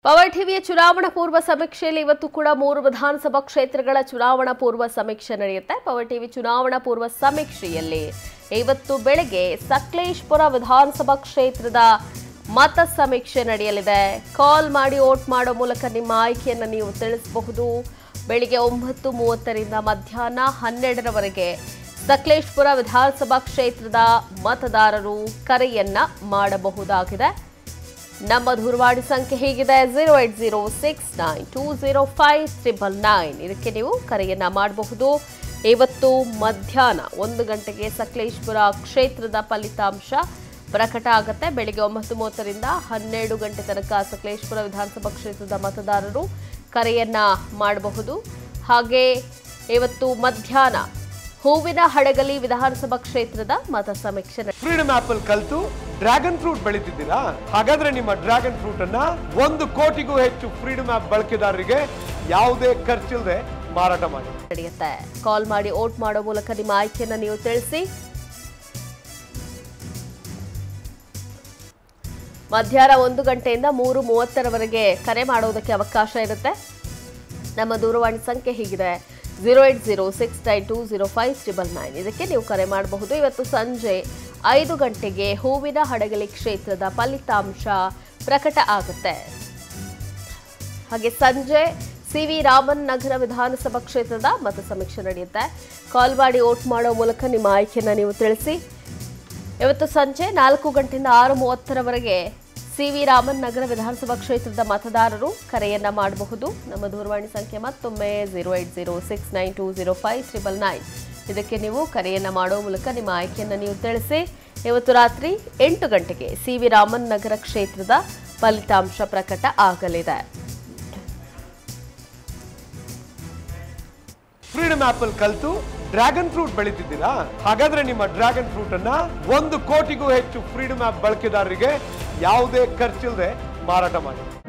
Power ಟಿವಿಯ ಚುನಾವಣಾ ಪೂರ್ವ ಸಮೀಕ್ಷೆಯಲ್ಲಿ ಇವತ್ತು ಕೂಡ ಮೂರು ವಿಧಾನಸಭಾ ಕ್ಷೇತ್ರಗಳ ಚುನಾವಣಾ ಪೂರ್ವ ಸಮೀಕ್ಷೆ ನಡೆಯುತ್ತೆ ಪವರ್ ಟಿವಿ ಚುನಾವಣಾ ಪೂರ್ವ ಸಮೀಕ್ಷೆಯಲ್ಲಿ ಇವತ್ತು ಬೆಳಗ್ಗೆ ಸಕಲೇಶ್ಪುರ ವಿಧಾನಸಭಾ ಕ್ಷೇತ್ರದ ಮತ ಸಮೀಕ್ಷೆ ನಡೆಯಲಿದೆ ಕಾಲ್ ಮಾಡಿ ವೋಟ್ ಮಾಡೋ ಮೂಲಕ ನಿಮ್ಮ ಆಯ್ಕೆಯನ್ನು ನೀವು ತಿಳಿಸಬಹುದು ಬೆಳಿಗ್ಗೆ ಒಂಬತ್ತು ಮೂವತ್ತರಿಂದ ಮಧ್ಯಾಹ್ನ ಹನ್ನೆರಡರವರೆಗೆ ಸಕಲೇಶ್ಪುರ ವಿಧಾನಸಭಾ ಕ್ಷೇತ್ರದ ಮತದಾರರು ಕರೆಯನ್ನ ಮಾಡಬಹುದಾಗಿದೆ ನಮ್ಮ ದೂರವಾಣಿ ಸಂಖ್ಯೆ ಹೀಗಿದೆ zero eight zero six nine two zero five triple nine ಇದಕ್ಕೆ ನೀವು ಕರೆಯನ್ನ ಮಾಡಬಹುದು ಇವತ್ತು ಮಧ್ಯಾಹ್ನ ಒಂದು ಗಂಟೆಗೆ ಸಕಲೇಶ್ಪುರ ಕ್ಷೇತ್ರದ ಫಲಿತಾಂಶ ಪ್ರಕಟ ಆಗುತ್ತೆ ಬೆಳಿಗ್ಗೆ ಒಂಬತ್ತು ಮೂವತ್ತರಿಂದ ಹನ್ನೆರಡು ಗಂಟೆ ತನಕ ಸಕಲೇಶ್ಪುರ ವಿಧಾನಸಭಾ ಕ್ಷೇತ್ರದ ಮತದಾರರು ಕರೆಯನ್ನ ಮಾಡಬಹುದು ಹಾಗೆ ಇವತ್ತು ಮಧ್ಯಾಹ್ನ ಹೂವಿನ ಹಡಗಲಿ ವಿಧಾನಸಭಾ ಕ್ಷೇತ್ರದ ಮತ ಸಮೀಕ್ಷೆ ನಡೆಯುತ್ತೆ. ಫ್ರೀಡಮ್ ಆಪಲ್ ಕಲ್ತು ಡ್ರ್ಯಾಗನ್ ಫ್ರೂಟ್ ಬೆಳೀತಿದ್ದೀರಾ ಹಾಗಾದ್ರೆ ನಿಮ್ಮ ಡ್ರ್ಯಾಗನ್ ಫ್ರೂಟ್ ಅನ್ನ ಒಂದು ಕೋಟಿಗೂ ಹೆಚ್ಚು ಫ್ರೀಡಮ್ ಆಪ್ ಬಳಕೆದಾರರಿಗೆ ಯಾವುದೇ ಖರ್ಚಿಲ್ಲದೆ ಮಾರಾಟ ಮಾಡಿ ನಡೆಯುತ್ತೆ ಕಾಲ್ ಮಾಡಿ ವೋಟ್ ಮಾಡೋ ಮೂಲಕ ನಿಮ್ಮ ಆಯ್ಕೆಯನ್ನು ನೀವು ತಿಳಿಸಿ ಮಧ್ಯಾಹ್ನ ಒಂದು ಗಂಟೆಯಿಂದ ಮೂರು ಮೂವತ್ತರವರೆಗೆ ಕರೆ ಮಾಡೋದಕ್ಕೆ ಅವಕಾಶ ಇರುತ್ತೆ ನಮ್ಮ ದೂರವಾಣಿ ಸಂಖ್ಯೆ ಹೀಗಿದೆ zero eight zero six nine two zero five triple nine ಇದಕ್ಕೆ ನೀವು ಕರೆ ಮಾಡಬಹುದು ಇವತ್ತು ಸಂಜೆ ಐದು ಗಂಟೆಗೆ ಹೂವಿನ ಹಡಗಲಿ ಕ್ಷೇತ್ರದ ಫಲಿತಾಂಶ ಪ್ರಕಟ ಆಗುತ್ತೆ ಹಾಗೆ ಸಂಜೆ ಸಿ ವಿ ರಾಮನ್ ನಗರ ವಿಧಾನಸಭಾ ಕ್ಷೇತ್ರದ ಮತ ಸಮೀಕ್ಷೆ ನಡೆಯುತ್ತೆ ಕಾಲ್ ಮಾಡಿ ವೋಟ್ ಮಾಡೋ ಮೂಲಕ ನಿಮ್ಮ ಆಯ್ಕೆಯನ್ನು ನೀವು ತಿಳಿಸಿ ಇವತ್ತು ಸಂಜೆ ನಾಲ್ಕು ಗಂಟೆಯಿಂದ ಆರು ಮೂವತ್ತರವರೆಗೆ ಸಿ ವಿ ರಾಮನ್ ನಗರ ವಿಧಾನಸಭಾ ಕ್ಷೇತ್ರದ ಮತದಾರರು ಕರೆಯನ್ನ ಮಾಡಬಹುದು ನಮ್ಮ ದೂರವಾಣಿ ಸಂಖ್ಯೆ ಮತ್ತೊಮ್ಮೆ zero eight zero six nine two zero five triple nine ಇದಕ್ಕೆ ನೀವು ಕರೆಯನ್ನ ಮಾಡೋ ಮೂಲಕ ನಿಮ್ಮ ಆಯ್ಕೆಯನ್ನು ನೀವು ತಿಳಿಸಿ ಇವತ್ತು ರಾತ್ರಿ ಎಂಟು ಗಂಟೆಗೆ ಸಿ ವಿ ರಾಮನ್ ನಗರ ಕ್ಷೇತ್ರದ ಫಲಿತಾಂಶ ಪ್ರಕಟ ಆಗಲಿದೆ ಫ್ರೀಡಮ್ ಆಪಲ್ ಕಲ್ತು ಡ್ರ್ಯಾಗನ್ ಫ್ರೂಟ್ ಬೆಳೀತಿದ್ದೀರಾ ಹಾಗಾದ್ರೆ ನಿಮ್ಮ ಡ್ರ್ಯಾಗನ್ ಫ್ರೂಟ್ ಅನ್ನ ಒಂದು ಕೋಟಿಗೂ ಹೆಚ್ಚು ಫ್ರೀಡಮ್ ಆಪ್ ಬಳಕೆದಾರರಿಗೆ ಯಾವುದೇ ಖರ್ಚಿಲ್ಲದೆ ಮಾರಾಟ ಮಾಡಿ